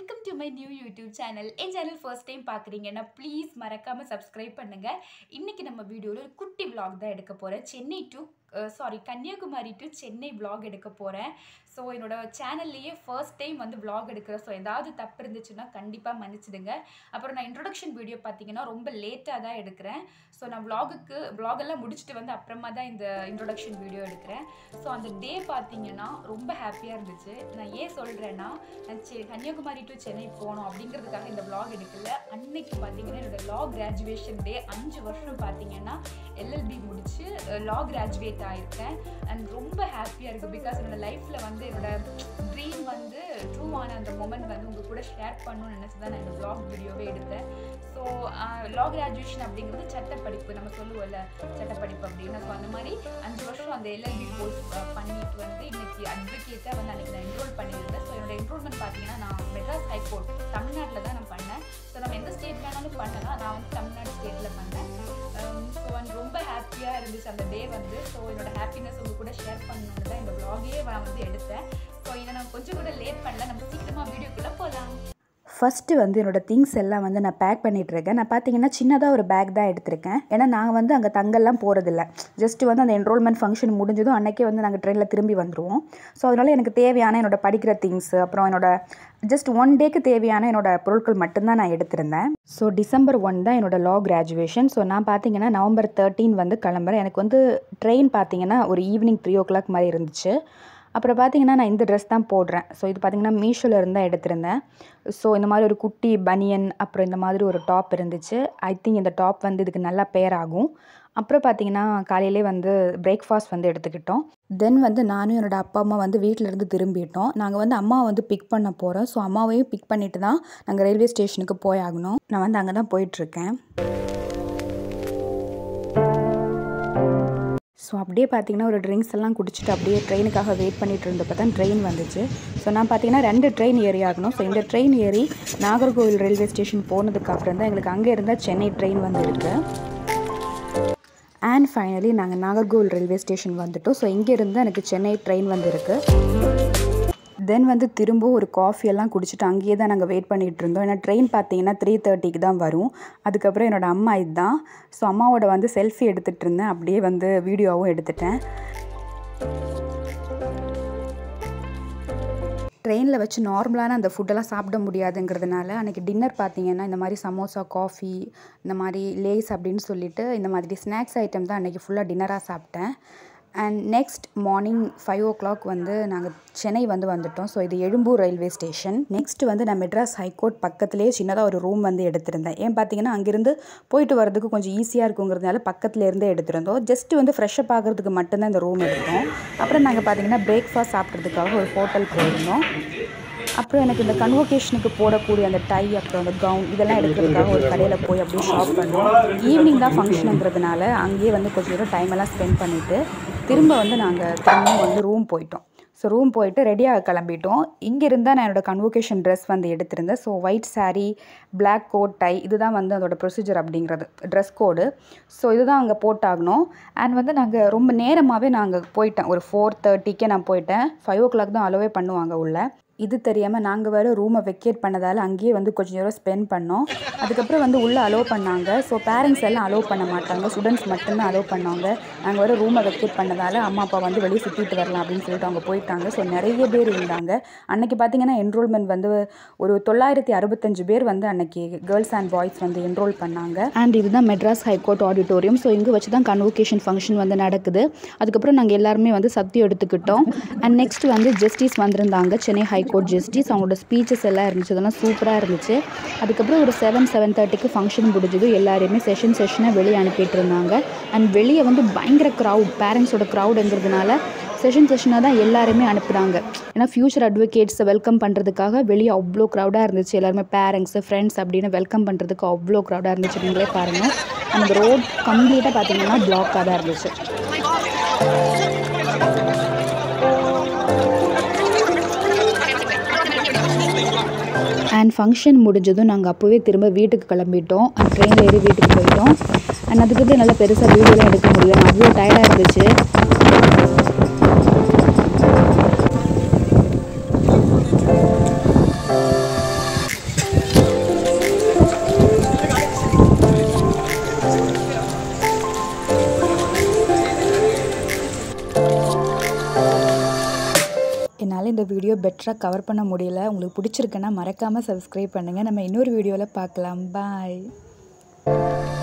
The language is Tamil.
welcome to my new YouTube channel என் சேனல் ஃபர்ஸ்ட் டைம் பார்க்குறீங்கன்னா ப்ளீஸ் மறக்காமல் சப்ஸ்கிரைப் பண்ணுங்கள் இன்றைக்கி நம்ம வீடியோவில் ஒரு குட்டி vlog தான் எடுக்க போகிறேன் Chennai to sorry Kanniyakumari to Chennai vlog எடுக்க போகிறேன் ஸோ என்னோட சேனல்லையே ஃபர்ஸ்ட் டைம் வந்து vlog எடுக்கிறேன் ஸோ ஏதாவது தப்பு இருந்துச்சுன்னா கண்டிப்பாக மன்னிச்சிடுங்க அப்புறம் நான் இன்ட்ரொடக்ஷன் வீடியோ பார்த்தீங்கன்னா ரொம்ப லேட்டாக தான் எடுக்கிறேன் ஸோ நான் vlogக்கு vlog எல்லாம் முடிச்சுட்டு வந்து அப்புறமா தான் இந்த இன்ட்ரொடக்ஷன் வீடியோ எடுக்கிறேன் ஸோ அந்த டே பார்த்தீங்கன்னா ரொம்ப ஹாப்பியாக இருந்துச்சு நான் ஏன் சொல்கிறேன்னா நான் செ கன்னியாகுமரி டு சென்னை போகணும் அப்படிங்கிறதுக்காக இந்த vlog எடுக்கல அன்னைக்கு பார்த்தீங்கன்னா என்னோட லா கிராஜுவேஷன் டே அஞ்சு வருஷம் பார்த்தீங்கன்னா எல்எல்பி முடிச்சு லா கிராஜுவேட் ஆயிருக்கேன் அண்ட் ரொம்ப ஹாப்பியாக இருக்குது பிகாஸ் என்னோட லைஃப்பில் வந்து என்னோட ட்ரீம் வந்து ட்ரூவான அந்த மொமெண்ட் வந்து உங்கள் கூட ஷேர் பண்ணணும்னு நினச்சி தான் நான் இந்த vlog வீடியோவே எடுத்தேன் ஸோ லா கிராஜுவேஷன் அப்படிங்கிறது சட்டப்படிப்பு நம்ம சொல்லுவோம்ல சட்டப்படிப்பு அப்படின்னு ஸோ அந்த மாதிரி அஞ்சு வருஷம் அந்த எல்எல்பி கோர்ஸ் பண்ணிட்டு வந்து இன்னைக்கு அட்வொகேட்டாக வந்து அன்றைக்கி நான் என்ரோல் பண்ணியிருந்தேன் ஸோ என்னோட என்ரோல்மெண்ட் பார்த்தீங்கன்னா நான் மெட்ராஸ் ஹைகோர்ட் தமிழ்நாட்டில் தான் நான் பண்ணேன் ஸோ நம்ம எந்த ஸ்டேட் வேணாலும் பண்ணலாம் நான் வந்து தமிழ்நாடு ஸ்டேட்டில் பண்ணேன் ஸோ வந்து ரொம்ப ஹாப்பியாக இருந்துச்சு அந்த டே வந்து ஸோ என்னோட ஹாப்பினஸ் உங்க கூட ஷேர் பண்ணணுன்னு தான் இந்த vlog-ஏ நான் வந்து எடுத்தேன் ஸோ இதை நான் கொஞ்சம் கூட லேட் பண்ணல நம்ம சீக்கிரமாக வீடியோக்குள்ளே போகலாம் ஃபஸ்ட்டு வந்து என்னோடய திங்ஸ் எல்லாம் வந்து நான் பேக் பண்ணிகிட்ருக்கேன் நான் பார்த்தீங்கன்னா சின்னதாக ஒரு பேக் தான் எடுத்திருக்கேன் ஏன்னா நான் வந்து அங்கே தங்கெல்லாம் போகிறதில்ல ஜஸ்ட் வந்து அந்த என்ரோல்மெண்ட் ஃபங்க்ஷன் முடிஞ்சதும் அன்றைக்கே வந்து நாங்கள் ட்ரெயினில் திரும்பி வந்துடுவோம் ஸோ அதனால் எனக்கு தேவையான என்னோட படிக்கிற திங்ஸ் அப்புறம் என்னோட ஜஸ்ட் ஒன் டேக்கு தேவையான என்னோட பொருட்கள் மட்டும்தான் நான் எடுத்திருந்தேன் ஸோ டிசம்பர் ஒன் தான் என்னோட லா கிராஜுவேஷன் ஸோ நான் பார்த்தீங்கன்னா நவம்பர் தேர்ட்டீன் வந்து கிளம்புறேன் எனக்கு வந்து ட்ரெயின் பார்த்தீங்கன்னா ஒரு ஈவினிங் த்ரீ ஓ கிளாக் மாதிரி இருந்துச்சு அப்புறம் பார்த்தீங்கன்னா நான் இந்த ட்ரெஸ் தான் போடுறேன் ஸோ இது பார்த்தீங்கன்னா மீஷோவில் இருந்தால் எடுத்திருந்தேன் ஸோ இந்த மாதிரி ஒரு குட்டி பனியன் அப்புறம் இந்த மாதிரி ஒரு டாப் இருந்துச்சு ஐ திங்க் இந்த டாப் வந்து இதுக்கு நல்லா பேர் ஆகும் அப்புறம் பார்த்தீங்கன்னா காலையிலே வந்து பிரேக்ஃபாஸ்ட் வந்து எடுத்துக்கிட்டோம் தென் வந்து நானும் என்னோட அப்பா அம்மா வந்து வீட்டிலேருந்து திரும்பிட்டோம் நாங்கள் வந்து அம்மாவை வந்து பிக் பண்ண போகிறோம் ஸோ அம்மாவையும் பிக் பண்ணிட்டு தான் நாங்கள் ரயில்வே ஸ்டேஷனுக்கு போய் ஆகணும் நான் வந்து அங்கே தான் போயிட்டுருக்கேன் ஸோ அப்படியே பார்த்தீங்கன்னா ஒரு ட்ரிங்க்ஸ் எல்லாம் குடிச்சிட்டு அப்படியே ட்ரெயினுக்காக வெயிட் பண்ணிட்டு இருந்தப்போ தான் ட்ரெயின் வந்துச்சு ஸோ நான் பார்த்தீங்கன்னா ரெண்டு ட்ரெயின் ஏறி ஆகணும் ஸோ இந்த ட்ரெயின் ஏறி நாகர்கோவில் ரயில்வே ஸ்டேஷன் போனதுக்கு அப்புறம் தான் எங்களுக்கு அங்கே இருந்தால் சென்னை ட்ரெயின் வந்து இருக்கு அண்ட் ஃபைனலி நாங்கள் நாகர்கோவில் ரயில்வே ஸ்டேஷன் வந்துட்டோம் ஸோ இங்கே இருந்து எனக்கு சென்னை ட்ரெயின் வந்திருக்கு தென் வந்து திரும்ப ஒரு காஃபி எல்லாம் குடிச்சிட்டு அங்கேயே தான் நாங்கள் வெயிட் பண்ணிகிட்டு இருந்தோம் ஏன்னா ட்ரெயின் பார்த்தீங்கன்னா த்ரீ தேர்ட்டிக்கு தான் வரும் அதுக்கப்புறம் என்னோடய அம்மா இதுதான் ஸோ அம்மாவோட வந்து செல்ஃபி எடுத்துகிட்டு இருந்தேன் அப்படியே வந்து வீடியோவும் எடுத்துட்டேன் ட்ரெயினில் வச்சு நார்மலான அந்த ஃபுட்டெல்லாம் சாப்பிட முடியாதுங்கிறதுனால அன்றைக்கி டின்னர் பார்த்தீங்கன்னா இந்த மாதிரி சமோசா காஃபி இந்த மாதிரி லேஸ் அப்படின்னு சொல்லிட்டு இந்த மாதிரி ஸ்நாக்ஸ் ஐட்டம் தான் அன்றைக்கி ஃபுல்லாக டின்னராக சாப்பிட்டேன் and next morning five o'clock வந்து நாங்கள் சென்னை வந்து வந்துட்டோம் ஸோ இது எழும்பூர் ரயில்வே ஸ்டேஷன் நெக்ஸ்ட் வந்து நான் மெட்ராஸ் ஹைகோர்ட் பக்கத்துலேயே சின்னதாக ஒரு ரூம் வந்து எடுத்திருந்தேன் ஏன் பார்த்தீங்கன்னா அங்கேருந்து போயிட்டு வரதுக்கு கொஞ்சம் ஈஸியாக இருக்குங்கிறதுனால பக்கத்துல இருந்தே எடுத்திருந்தோம் ஜஸ்ட் வந்து ஃப்ரெஷ்ஷப் ஆகிறதுக்கு மட்டும்தான் இந்த ரூம் எடுத்தோம் அப்புறம் நாங்கள் பார்த்தீங்கன்னா பிரேக்ஃபாஸ்ட் சாப்பிட்றதுக்காக ஒரு ஹோட்டல் போயிருந்தோம் அப்புறம் எனக்கு இந்த கன்வோகேஷனுக்கு போடக்கூடிய அந்த டை அப்புறம் அந்த கவுன் இதெல்லாம் எடுக்கிறதுக்காக ஒரு கடையில் போய் அப்படியே ஷாப் பண்ணோம் ஈவினிங் தான் ஃபங்க்ஷனுங்கிறதுனால அங்கேயே வந்து கொஞ்சம் நேரம் டைம் எல்லாம் ஸ்பெண்ட் பண்ணிவிட்டு திரும்ப வந்து நாங்கள் திரும்பவும் வந்து ரூம் போயிட்டோம் ஸோ ரூம் போயிட்டு ரெடியாக கிளம்பிட்டோம் இங்கே இருந்தால் நான் என்னோடய கன்வோகேஷன் ட்ரெஸ் வந்து எடுத்திருந்தேன் so white saree black coat tie இதுதான் வந்து அதோட ப்ரொசீஜர் அப்படிங்கிறது ட்ரெஸ் கோடு ஸோ இதுதான் அங்கே போட்டாகணும் அண்ட் வந்து நாங்கள் ரொம்ப நேரமாகவே நாங்கள் போயிட்டேன் ஒரு ஃபோர் தேர்ட்டிக்கே நான் போயிட்டேன் ஃபைவ் ஓ கிளாக் தான் அலோவே பண்ணுவாங்க உள்ள இது தெரியாமல் நாங்கள் வேறு ரூமை வெக்கேட் பண்ணதால் அங்கேயே வந்து கொஞ்சம் நேரம் ஸ்பெண்ட் பண்ணோம் அதுக்கப்புறம் வந்து உள்ளே அலோவ் பண்ணாங்க ஸோ பேரண்ட்ஸ் எல்லாம் அலோவ் பண்ண மாட்டாங்க ஸ்டூடெண்ட்ஸ் மட்டும்தான் அலோவ் பண்ணாங்க நாங்கள் வேறு ரூமை வெக்கேட் பண்ணதால் அம்மா அப்பா வந்து வெளியே சுற்றிட்டு வரலாம் அப்படின்னு சொல்லிட்டு அவங்க போயிட்டாங்க ஸோ நிறைய பேர் இருந்தாங்க அன்னைக்கு பார்த்தீங்கன்னா என்ரோல்மெண்ட் வந்து ஒரு தொள்ளாயிரத்தி அறுபத்தஞ்சு பேர் வந்து அன்னைக்கு கேர்ள்ஸ் அண்ட் பாய்ஸ் வந்து என்ரோல் பண்ணாங்க அண்ட் இதுதான் மெட்ராஸ் ஹைகோர்ட் ஆடிட்டோரியம் ஸோ இங்கே வச்சு தான் கன்வோகேஷன் ஃபங்க்ஷன் வந்து நடக்குது அதுக்கப்புறம் நாங்கள் எல்லாருமே வந்து சத்தியம் எடுத்துக்கிட்டோம் அண்ட் நெக்ஸ்ட் வந்து ஜஸ்டிஸ் வந்திருந்தாங்க சென்னை ஹைகோர்ட் ஜஸ்டிஸ் அவங்களோட ஸ்பீச்சஸ் எல்லாம் இருந்துச்சு அதெல்லாம் சூப்பராக இருந்துச்சு அதுக்கப்புறம் ஒரு செவன் செவன் தேர்ட்டிக்கு ஃபங்க்ஷன் முடிஞ்சது எல்லாருமே செஷன் செஷனை வெளியே அனுப்பிட்டு இருந்தாங்க அண்ட் வெளியே வந்து பயங்கர க்ரௌட் பேரண்ட்ஸோட க்ரௌடுங்கிறதுனால செஷன் செஷனாக தான் எல்லாருமே அனுப்புகிறாங்க ஏன்னா ஃப்யூச்சர் அட்வொகேட்ஸை வெல்கம் பண்ணுறதுக்காக வெளியே அவ்வளோ க்ரௌடாக இருந்துச்சு எல்லாருமே பேரண்ட்ஸு ஃப்ரெண்ட்ஸ் அப்படின்னு வெல்கம் பண்ணுறதுக்கு அவ்வளோ க்ரௌடாக இருந்துச்சு நீங்களே பாருங்கள் அந்த ரோட் கம்ப்ளீட்டாக பார்த்தீங்கன்னா பிளாக்காக தான் இருந்துச்சு அண்ட் ஃபங்க்ஷன் முடிஞ்சதும் நாங்கள் அப்போவே திரும்ப வீட்டுக்கு கிளம்பிட்டோம் அண்ட் ட்ரெயினில் ஏறி வீட்டுக்கு போயிட்டோம் அண்ட் அதுக்கப்புறம் நல்லா பெருசாக வீடியோலாம் எடுக்க முடியும் அவ்வளோ டயர்டாக இருந்துச்சு என்னால் இந்த வீடியோ பெட்டராக கவர் பண்ண முடியல உங்களுக்கு பிடிச்சிருக்குன்னா மறக்காமல் சப்ஸ்கிரைப் பண்ணுங்கள் நம்ம இன்னொரு வீடியோவில் பார்க்கலாம் பாய்